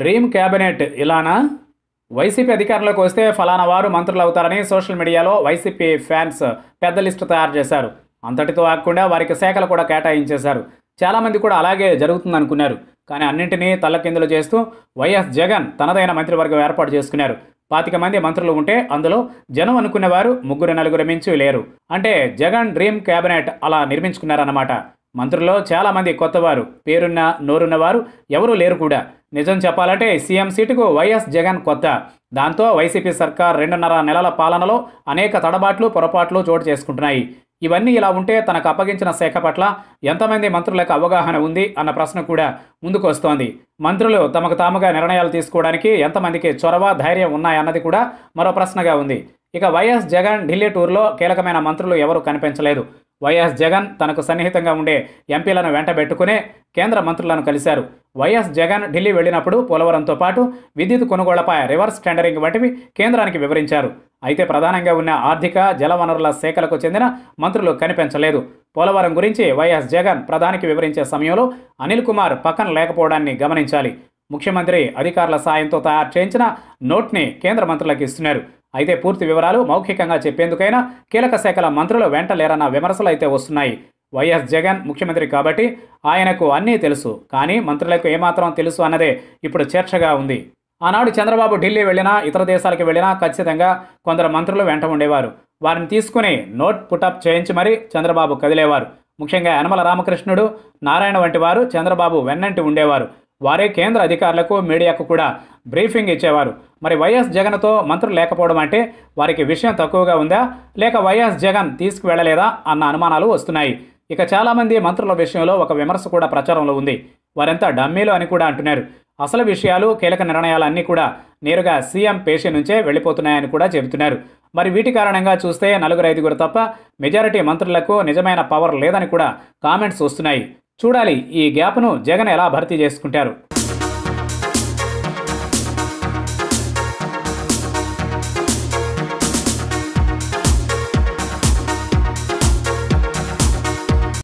dream cabinet ఇలానా YCP అధికారంలోకి వస్తే ఫలానా వారు మంత్రులు అవుతారని సోషల్ మీడియాలో వైసీపీ ఫ్యాన్స్ పెద్ద లిస్టు తయారు చేశారు అంతటితో ఆగకుండా వారికి శాఖలు కూడా కేటాయించేశారు చాలామంది కూడా అలాగే జరుగుతుందనుకున్నారు కానీ అన్నింటినీ తల్లకిందులు చేస్తూ వైఎస్ జగన్ తనదైన మంత్రివర్గం ఏర్పాటు చేసుకున్నారు పాతిక మంది మంత్రులు ఉంటే అందులో జనం అనుకునేవారు ముగ్గురు నలుగురు మించి లేరు అంటే జగన్ డ్రీమ్ క్యాబినెట్ అలా నిర్మించుకున్నారన్నమాట మంత్రుల్లో చాలామంది కొత్తవారు పేరున్న నోరున్నవారు ఎవరూ లేరు కూడా నిజం చెప్పాలంటే సీఎం సీటుకు వైఎస్ జగన్ కొత్త దాంతో వైసీపీ సర్కార్ రెండున్నర నెలల పాలనలో అనేక తడబాట్లు పొరపాట్లు చోటు చేసుకుంటున్నాయి ఇవన్నీ ఇలా ఉంటే తనకు అప్పగించిన శాఖ పట్ల ఎంతమంది మంత్రులకు అవగాహన ఉంది అన్న ప్రశ్న కూడా ముందుకు వస్తోంది మంత్రులు తమకు తాముగా నిర్ణయాలు తీసుకోవడానికి ఎంతమందికి చొరవ ధైర్యం ఉన్నాయన్నది కూడా మరో ప్రశ్నగా ఉంది ఇక వైఎస్ జగన్ ఢిల్లీ టూర్లో కీలకమైన మంత్రులు ఎవరూ కనిపించలేదు వైఎస్ జగన్ తనకు సన్నిహితంగా ఉండే ఎంపీలను వెంటబెట్టుకునే కేంద్ర మంత్రులను కలిశారు వైఎస్ జగన్ ఢిల్లీ వెళ్ళినప్పుడు పోలవరంతో పాటు విద్యుత్ కొనుగోళ్లపై రివర్స్ టెండరింగ్ వంటివి కేంద్రానికి వివరించారు అయితే ప్రధానంగా ఉన్న ఆర్థిక జలవనరుల శాఖలకు చెందిన మంత్రులు కనిపించలేదు పోలవరం గురించి వైఎస్ జగన్ ప్రధానికి వివరించే సమయంలో అనిల్ కుమార్ పక్కన లేకపోవడాన్ని గమనించాలి ముఖ్యమంత్రి అధికారుల సాయంతో తయారు చేయించిన నోట్ని కేంద్ర మంత్రులకు ఇస్తున్నారు అయితే పూర్తి వివరాలు మౌఖికంగా చెప్పేందుకైనా కీలక శాఖల మంత్రులు వెంట లేరన్న విమర్శలు అయితే వస్తున్నాయి వైఎస్ జగన్ ముఖ్యమంత్రి కాబట్టి ఆయనకు అన్నీ తెలుసు కానీ మంత్రులకు ఏమాత్రం తెలుసు అన్నదే ఇప్పుడు చర్చగా ఉంది ఆనాడు చంద్రబాబు ఢిల్లీ వెళ్ళినా ఇతర దేశాలకు వెళ్ళినా ఖచ్చితంగా కొందరు మంత్రులు వెంట ఉండేవారు వారిని తీసుకుని నోట్ పుటప్ చేయించి మరీ చంద్రబాబు కదిలేవారు ముఖ్యంగా యనమల రామకృష్ణుడు నారాయణ వంటి వారు చంద్రబాబు వెన్నంటి ఉండేవారు వారే కేంద్ర అధికారులకు మీడియాకు కూడా బ్రీఫింగ్ ఇచ్చేవారు మరి వైఎస్ జగన్తో మంత్రులు లేకపోవడం అంటే వారికి విషయం తక్కువగా ఉందా లేక వైఎస్ జగన్ తీసుకువెళ్ళలేదా అన్న అనుమానాలు వస్తున్నాయి ఇక చాలామంది మంత్రుల విషయంలో ఒక విమర్శ కూడా ప్రచారంలో ఉంది వారంతా డమ్మీలు అని కూడా అంటున్నారు అసలు విషయాలు కీలక నిర్ణయాలు అన్నీ కూడా నేరుగా సీఎం పేషి నుంచే వెళ్ళిపోతున్నాయని కూడా చెబుతున్నారు మరి వీటి కారణంగా చూస్తే నలుగురు ఐదుగురు తప్ప మెజారిటీ మంత్రులకు నిజమైన పవర్ లేదని కూడా కామెంట్స్ వస్తున్నాయి చూడాలి ఈ గ్యాప్ను జగన్ ఎలా భర్తీ చేసుకుంటారు